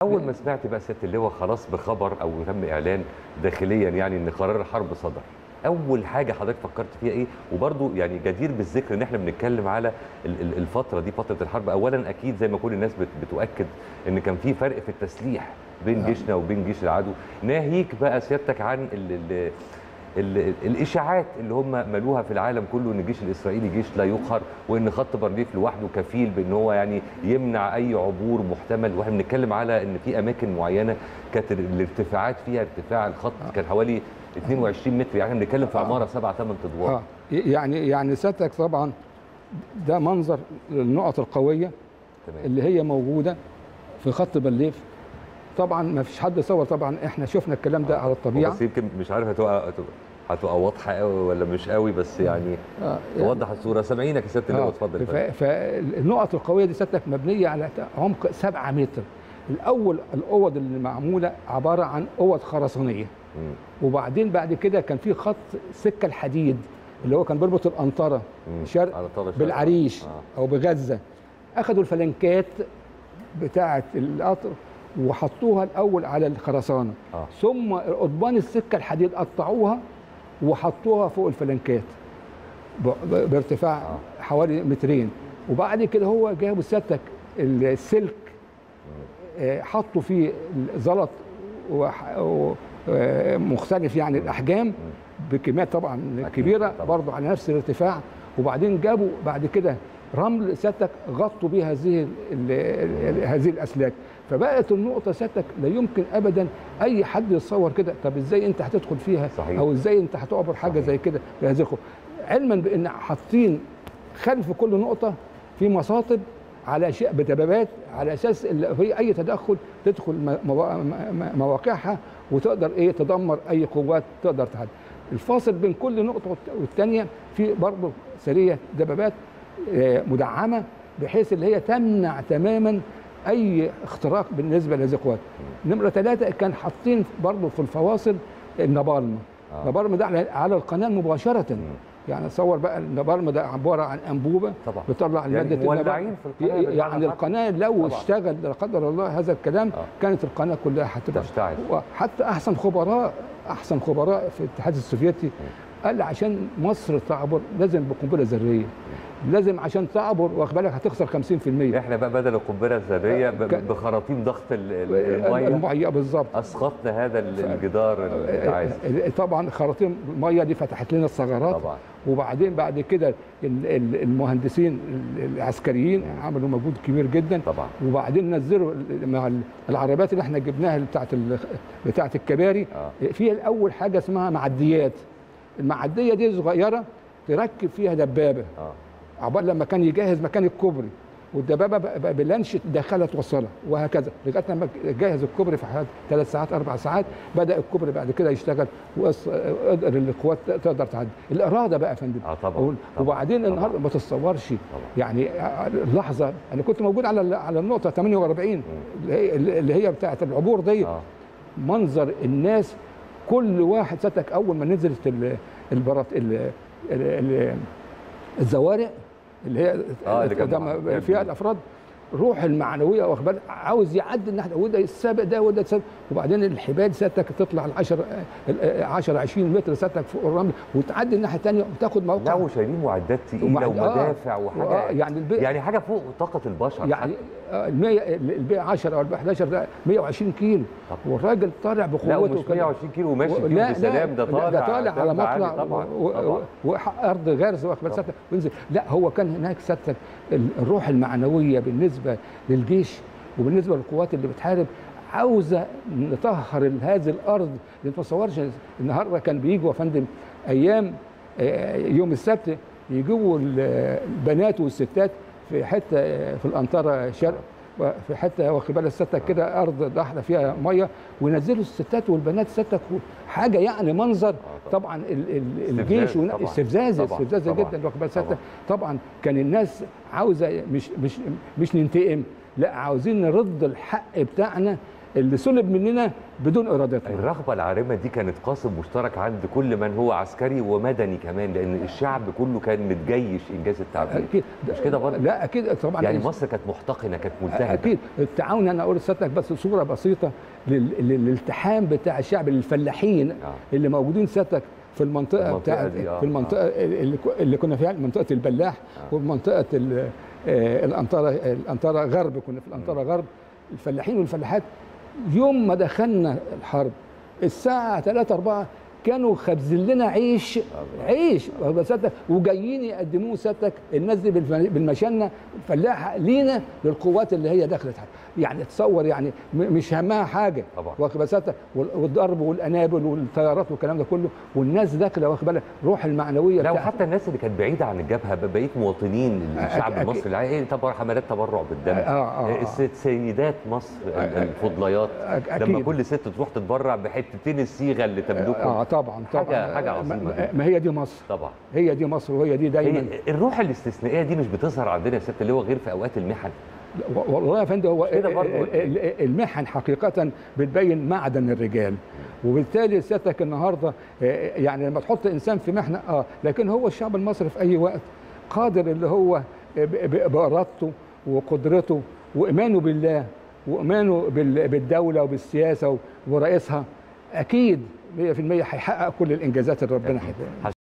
اول ما سمعت بقى سياده اللواء خلاص بخبر او تم اعلان داخليا يعني ان قرار الحرب صدر اول حاجه حضرتك فكرت فيها ايه وبرده يعني جدير بالذكر ان احنا بنتكلم على ال- ال- الفتره دي فتره الحرب اولا اكيد زي ما كل الناس بت- بتؤكد ان كان في فرق في التسليح بين نعم. جيشنا وبين جيش العدو ناهيك بقى سيادتك عن ال ال ال الاشاعات اللي هم مالوها في العالم كله ان الجيش الاسرائيلي جيش لا يقهر وان خط بارليف لوحده كفيل بان هو يعني يمنع اي عبور محتمل واحنا بنتكلم على ان في اماكن معينه كانت الارتفاعات فيها ارتفاع الخط كان حوالي 22 متر يعني بنتكلم في آه. عماره سبع ثمان ادوار اه يعني يعني سيادتك طبعا ده منظر النقط القويه تمام اللي هي موجوده في خط بليف طبعا ما فيش حد صور طبعا احنا شفنا الكلام ده على الطبيعه بس يمكن مش عارف هتبقى هتبقى- هتبقى واضحه قوي ولا مش قوي بس يعني آه يعني توضح الصوره سامعينك يا سياده اللواء اتفضل ف- فالنقط القويه دي سيادتك مبنيه على عمق 7 متر الاول الاوض اللي معموله عباره عن اوض خرسانيه مم. وبعدين بعد كده كان في خط سكه الحديد اللي هو كان بيربط الانطره مم. شرق على طرف بالعريش آه. او بغزه اخذوا الفلنكات بتاعه القطر وحطوها الاول على الخرسانه آه. ثم قضبان السكه الحديد قطعوها وحطوها فوق الفلنكات ب- ب- بارتفاع آه. حوالي مترين وبعد كده هو جابوا سيادتك السلك آه، حطوا فيه زلط وح- و- آه، مختلف يعني الاحجام بكميات طبعا أكيد، كبيره طبعاً. برضه على نفس الارتفاع وبعدين جابوا بعد كده رمل سيادتك غطوا بيه هذه ال- ال- هذه الاسلاك فبقت النقطه سيادتك لا يمكن ابدا اي حد يتصور كده طب ازاي انت هتدخل فيها صحيح. او ازاي انت هتعبر حاجه صحيح. زي كده بهذه الخطوة علما بان حاطين خلف كل نقطه في مصاطب على اشياء بدبابات على اساس ال- في اي تدخل تدخل م- موا- م- م- مواقعها وتقدر ايه تدمر اي قوات تقدر تحد الفاصل بين كل نقطه والت- والتانيه في برضه سريه دبابات آه، مدعمه بحيث اللي هي تمنع تماما اي اختراق بالنسبه لهذه القوات نمره ثلاثه كان حاطين برضه في الفواصل النبالم آه. النبالم ده على- على القناه مباشره يعني تصور بقى النبالم ده عباره عن انبوبه طبعا بتطلع يعني الماده مولعين في القناة بالمعنى يعني الحرفي. القناه لو طبعاً. اشتغل لا قدر الله هذا الكلام آه. كانت القناه كلها هتبقى تشتعل وحتى احسن خبراء احسن خبراء في الاتحاد السوفيتي قال عشان مصر تعبر لازم بقنبله ذريه لازم عشان تعبر واخد بالك هتخسر 50% احنا بقى بدل القنبله الذريه ب- كان- بخراطيم ضغط ال- ال- الميه الميه بالظبط اسقطنا هذا ال- الجدار العازل طبعا خراطيم الميه دي فتحت لنا الثغرات طبعا وبعدين بعد كده ال- ال- المهندسين العسكريين عملوا مجهود كبير جدا طبعا وبعدين نزلوا ال- مع ال- العربيات اللي احنا جبناها اللي بتاعت ال- بتاعت الكباري اه فيها الاول حاجه اسمها معديات المعديه دي صغيره تركب فيها دبابه اه عقبال لما كان يجهز مكان الكوبري والدبابه بقى بقى بلانش تدخلها توصلها وهكذا لغايه لما جهز الكوبري في حوالي ثلاث ساعات اربع ساعات بدا الكوبري بعد كده يشتغل وقدر القوات تقدر تعدي الاراده بقى يا فندم اه طبعا أقول طبعاً. وبعدين طبعاً. النهارده ما تتصورش طبعا يعني اللحظه انا كنت موجود على على النقطه 48 اللي هي اللي هي بتاعه العبور دي اه منظر الناس كل واحد ستك اول ما نزلت ال- البرات ال- ال- ال- الزوارق اللي هي آه، اللي كان قدام مع- فيها الافراد روح المعنويه واخد بالك عاوز يعدي الناحيه وده السابق ده وده السابق وبعدين الحبال سيادتك تطلع ال 10 ال 10 20 متر سيادتك فوق الرمل وتعدي الناحيه الثانيه وتاخد لا موقع وشايلين معدات تقيله ومع- آه. ومدافع آه، وحاجه يعني البي... يعني حاجه فوق طاقه البشر يعني ال 100 البي 10 او ال 11 ده 120 كيلو طب. والراجل طالع لا بقوته ومش وكده. 120 كيلو وماشي و- فيه لا بسلام ده لا، طالع ده طالع على دم عالي مطلع طبعا و- و- طبعا وارض غرز واخد بالك طبعا. سيادتك وينزل لا هو كان هناك سيادتك ال- الروح المعنويه بالنسبه للجيش وبالنسبه للقوات اللي بتحارب عاوزه نطهر ال- هذه الارض ما تتصورش النهارده كان بيجوا يا فندم ايام آه، يوم السبت يجيبوا ال- البنات والستات في حته آه، في الانطره شرق في حته واخد بالك ستك كده ارض ضحله فيها ميه وينزلوا الستات والبنات ستك حاجه يعني منظر طبعا ال- ال- الجيش استفزاز طبعاً. استفزازي طبعاً. استفزازي طبعاً. جدا واخد بالك طبعاً. ستك طبعا كان الناس عاوزه مش مش مش ننتقم لا عاوزين نرد الحق بتاعنا اللي سلب مننا بدون ارادتنا الرغبة العارمة دي كانت قاسم مشترك عند كل من هو عسكري ومدني كمان لأن الشعب كله كان متجيش إنجاز التعبير اكيد مش كده برضه؟ لا اكيد طبعا يعني مصر كانت محتقنة كانت ملتهبة اكيد التعاون انا اقول لسيادتك بس صوره بسيطه لل- لل- للالتحام بتاع الشعب الفلاحين آه. اللي موجودين سيادتك في المنطقه, المنطقة بتاعت دي، آه، في المنطقه اللي, كو- اللي كنا فيها منطقه البلاح آه. ومنطقه ال- آه، الانطره الانطره غرب كنا في الانطره غرب الفلاحين والفلاحات يوم ما دخلنا الحرب الساعه 3 4 كانوا خابزين لنا عيش عيش واخد سيادتك وجايين يقدموه سيادتك الناس دي بالف- بالمشنه فلاحه لينا للقوات اللي هي دخلت يعني تصور يعني م- مش همها حاجه طبعا. واخد بالك سيادتك وال- والضرب والانابل والطيارات والكلام ده كله والناس داخله واخد بالك روح المعنويه لا بتاعت- وحتى الناس اللي كانت بعيدة عن الجبهة بقية مواطنين الشعب أكيد. المصري العادي طبعا حملات تبرع بالدم آه، آه، آه. الست سيدات مصر ال- الفضليات أك- لما أكيد. كل ست تروح تتبرع بحتتين الصيغة اللي تملكهم اه طبعا طبعا حاجة- حاجة عظيمة ما- جدا. ما هي دي مصر طبعا هي دي مصر وهي دي دايما هي الروح الاستثنائيه دي مش بتظهر عندنا يا ست اللي هو غير في اوقات المحن و- والله يا فندم هو كده برضه. ال- ال- المحن حقيقة بتبين معدن الرجال وبالتالي سيادتك النهارده آه، يعني لما تحط انسان في محنه اه لكن هو الشعب المصري في اي وقت قادر اللي هو ب- ب- بارادته وقدرته وايمانه بالله وايمانه بال- بالدوله وبالسياسه ورئيسها اكيد 100% هيحقق كل الانجازات اللي ربنا هيديها